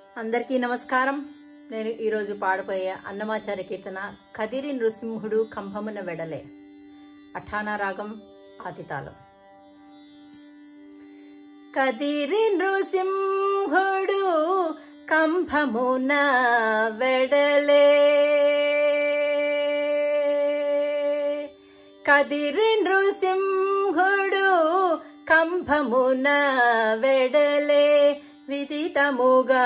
అందరికీ నమస్కారం నేను ఈరోజు పాడబోయే అన్నమాచార్య కీర్తన కదిరి నృసింహుడు కంభమున వెడలే అఠానా రాగం ఆతితాళం కదిరి నృసింహుడు కంభమున వెడలే కదిరి నృసింహుడు కంభమున వెడలే విదితముగా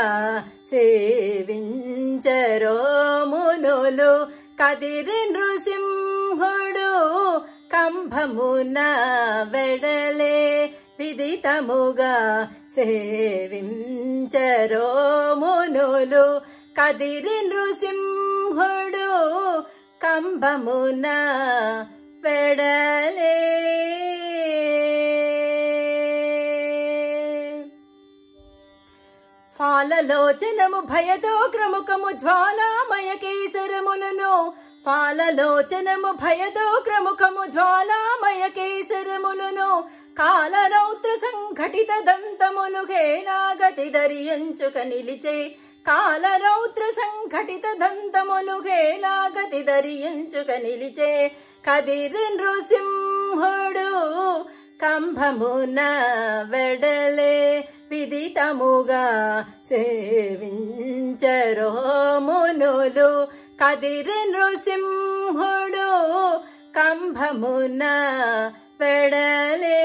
సేవించరో మునులు కదిరి నృసింహుడు కంభమున వెడలే విదితముగా సేవించరో మునులు కదిరి నృసింహుడు కంభమున వెడలే ఫాలలోచనము భయతో క్రముకము జ్వాలామయ కేసరములను ఫాలలోచనము భయతో క్రముకము జ్వాలామయ కేసరములను కాలరౌత్ర సంఘటిత దంతములు హేనాగతి దరియంచుక నిలిచే కాలరౌత్ర సంఘటిత దంతములు హేలాగతి దరియంచుక నిలిచే కదిరి నృసింహుడు కంభమున వెడలే విదితముగా సేవించరో మునులు కదిరి నృసింహుడు కంభమున వెడలే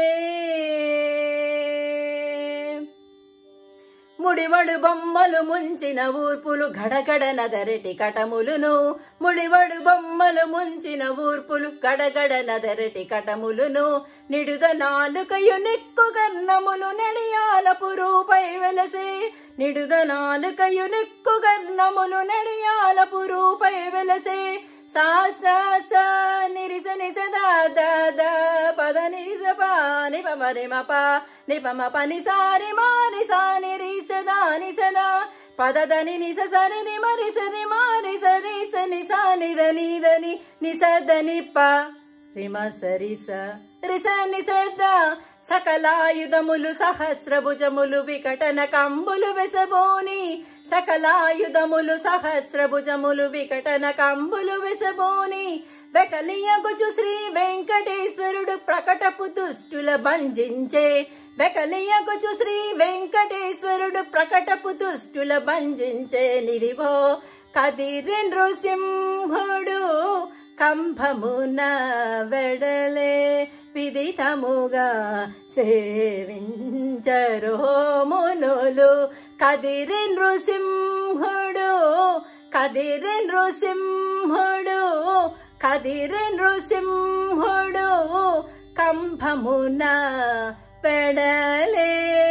ముడివడు బొమ్మలు ముంచిన ఊర్పులు గడగడ నదరటి కటములును ముడివడు బొమ్మలు ముంచిన ఊర్పులు గడగడ నదరటి కటములును నిడుద నాలుకయు నెక్కు గర్ణములు నడియాలపు రూపై వెలసే నిడుద నాలుకయు నెక్కు గర్ణములు నడియాలపు రూపై వెలసే సా సా సా నిరిస నిస దా దా దా పద నిరిస పా నిప మరి మప నిప మప నిసారి మారి సా నిరిస దా నిస దా పద దని నిస సరి ని మరి సరి మారి సరి స నిస నిద నిదని నిస దని ప రిమ సరి స రిస నిస దా సకలాయుధములు సహస్రభుజములు వికటన కంబులు వెసబోని సకలాయుధములు సహస్రభుజములు వికటన కంబులు వెసబోని వెకలియగుచు శ్రీ వెంకటేశ్వరుడు ప్రకటపు దుష్టుల భంజించే వెకలియగుచు శ్రీ వెంకటేశ్వరుడు ప్రకటపు దుష్టుల భంజించే నిరివో కదిరి నృసింహుడు కంభమున వెడలే విదితముగా సేవించరో మునులు కదిరి నృసింహుడు కదిరి నృసింహుడు కదిరి నృసింహుడు కంభమున పెడలే